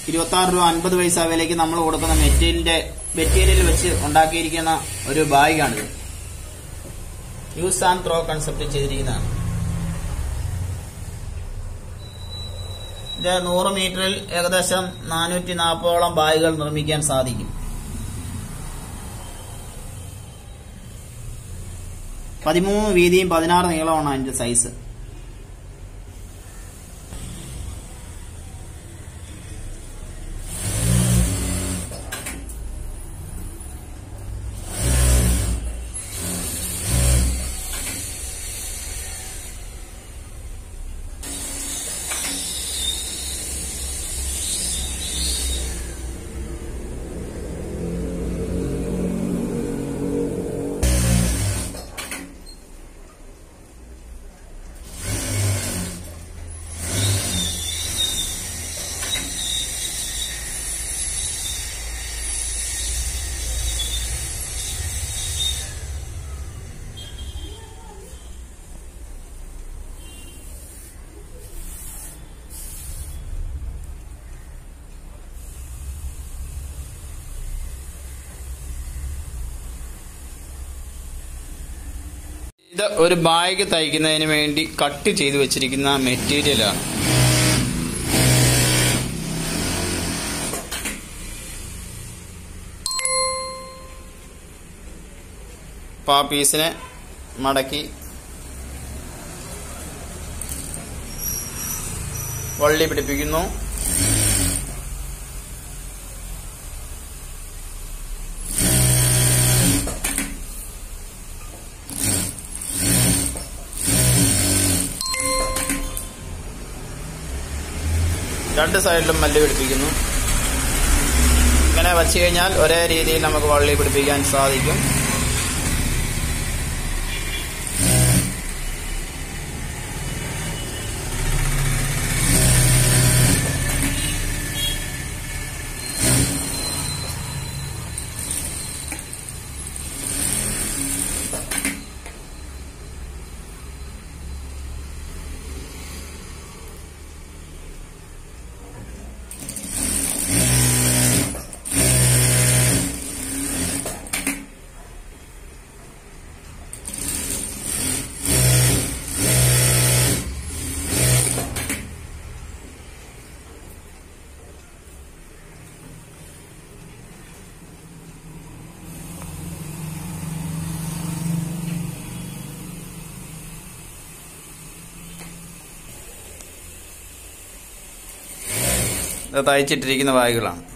ഇരുപത്തി ആറ് രൂപ അൻപത് പൈസ വിലയ്ക്ക് നമ്മൾ കൊടുക്കുന്ന മെറ്റീരിയലിന്റെ മെറ്റീരിയൽ വെച്ച് ഉണ്ടാക്കിയിരിക്കുന്ന ഒരു ബാഗാണിത് യൂസ് ആൻഡ് ത്രോ കൺസെപ്റ്റ് ചെയ്തിരിക്കുന്നതാണ് ഇത് നൂറ് മീറ്ററിൽ ഏകദേശം നാനൂറ്റി നാൽപ്പതോളം ബാഗുകൾ നിർമ്മിക്കാൻ സാധിക്കും പതിമൂന്ന് വീതിയും പതിനാറ് നീളമാണ് അതിന്റെ സൈസ് ഇത് ഒരു ബാഗ് തയ്ക്കുന്നതിന് വേണ്ടി കട്ട് ചെയ്ത് വെച്ചിരിക്കുന്ന മെറ്റീരിയലാണ് അപ്പോൾ ആ പീസിനെ മടക്കി വള്ളി പിടിപ്പിക്കുന്നു രണ്ട് സൈഡിലും മല്ല് പിടിപ്പിക്കുന്നു ഇങ്ങനെ വച്ചു കഴിഞ്ഞാൽ ഒരേ രീതിയിൽ നമുക്ക് വള്ളി പിടിപ്പിക്കാൻ സാധിക്കും ഇത് തയ്ച്ചിട്ടിരിക്കുന്ന ബാഗുകളാണ്